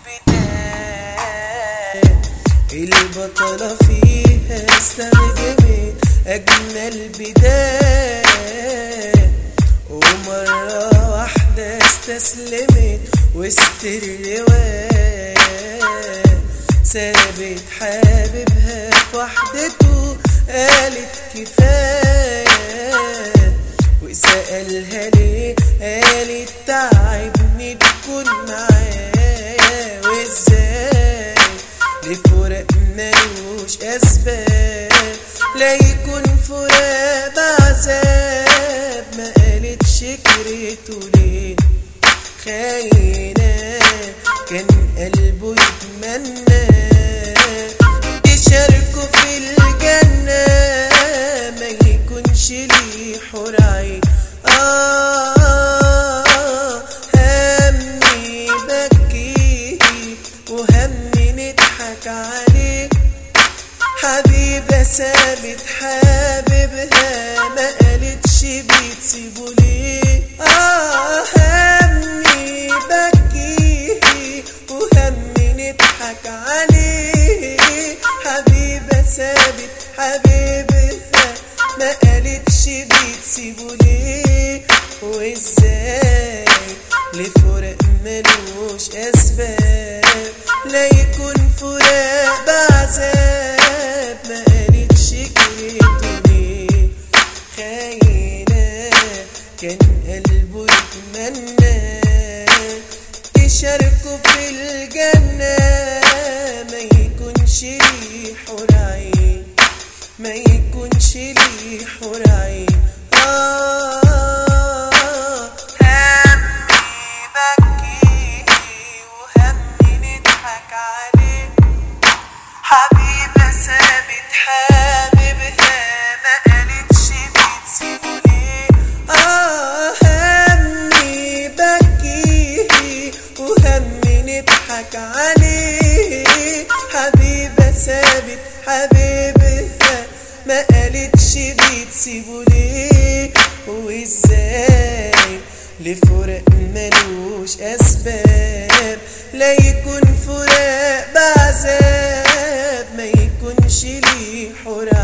البداية البطلة فيها استخدمت أجمل بداية ومرة واحدة استسلمت وسط الرواية سابت حبيبها في وحدته قالت كفاية وسألها ليه قالت تعبني تكون معايا وازاي لفراق ملوش أسباب لا يكون فراق بعذاب ما قالتش كرهته ليه خاينة كان قلبه يتمنى يشاركوا في الجنة ما يكونش ليه حور عين آه همي بكيه وهمي نضحك عليه حبيبة سابت حبيبها ما قالتش بتسيبه ليه آه همي بكيه وهمي نضحك عليه حبيبة سابت حبيبها ما قالتش بتسيبه ليه وازاي لفراق ملوش اسباب لا يكون فراق بعذاب ما قالتش كرهته ليه خاينة كان قلبه يتمنى تشاركوا في الجنة ما يكونش ليه حور عين ما يكونش ليه حور عين آه همي بكيه وهمي نضحك عليه حبيبة سابت حبيبها ما قالتش بتسيبه ليه آه همي بكيه وهمي نضحك عليه حبيبة سابت حبيبها ما قالتش بتسيبه ليه وازاي لفراق ملوش اسباب لا يكون فراق بعذاب ما يكونش ليه حور